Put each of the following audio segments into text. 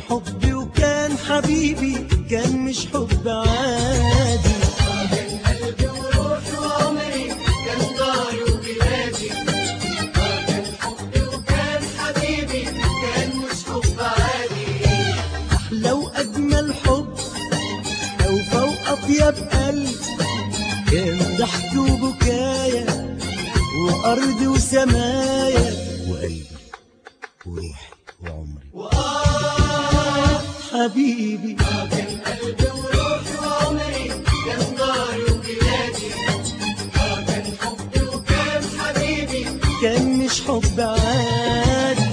حبي وكان حبيبي كان مش حب عادي كان قلبي وروحي وعمري كان داري وبلادي كان حبي وكان حبيبي كان مش حب عادي لو أجمل حب أو فوق أطيب قلب كان ضحك وبكايا وأرض وسمايا وقلبي وروحي وعمري وآه حبيبي كان قلبي وروحي وعمري كان داري وبلادي كان حبي وكان حبيبي كان مش حب عادي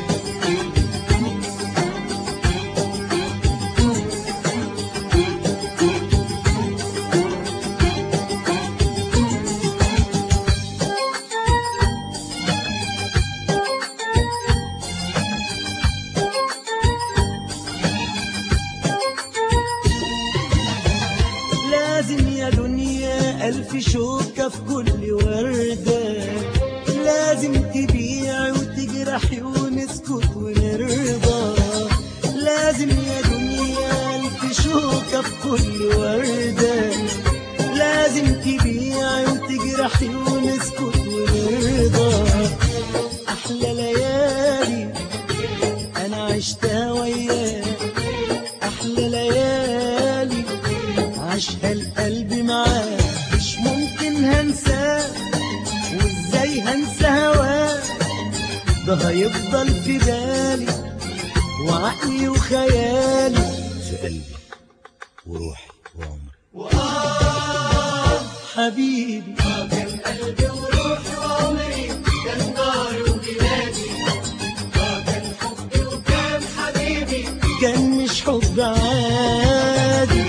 لازم يا دنيا ألف شوكة في كل وردة لازم تبيع وتجرح ونسكت ونرضى لازم يا دنيا ألف شوكة في كل وردة لازم تبيع وتجرح ونسكت ونرضى أحلى ليالي أنا عشتها وياك أحلى ليالي عاشها القلب معاه مش ممكن هنساه وازاي هنسى هواه ده هيفضل في بالي وعقلي وخيالي في قلبي وروحي وعمري وآه حبيبي كان قلبي وروحي وعمري كان داري وبلادي كان حبي وكان حبيبي كان مش حب عادي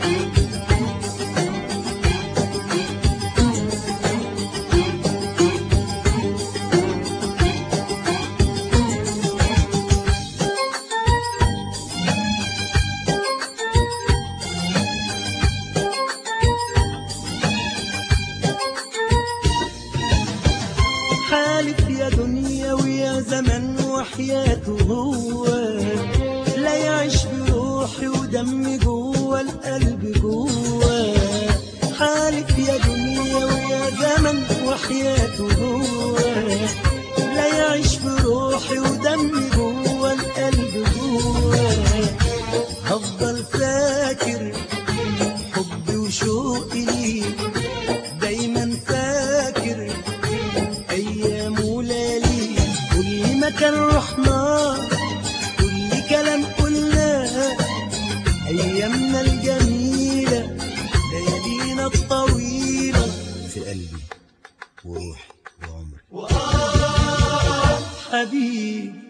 حالف يا دنيا ويا زمن وحياته هو لا يعيش بروحي ودمي جوه القلب جوه حالف يا دنيا ويا زمن وحياته هو لا يعيش بروحي ودمي جوه القلب جوه هفضل فاكر حبي وشوقي ليك دايما فاكر ايام وليالي كل مكان رحنا كل كلام قلناه ايامنا الجميله ليالينا الطويله في قلبي وروحي وعمري وآه حبيبي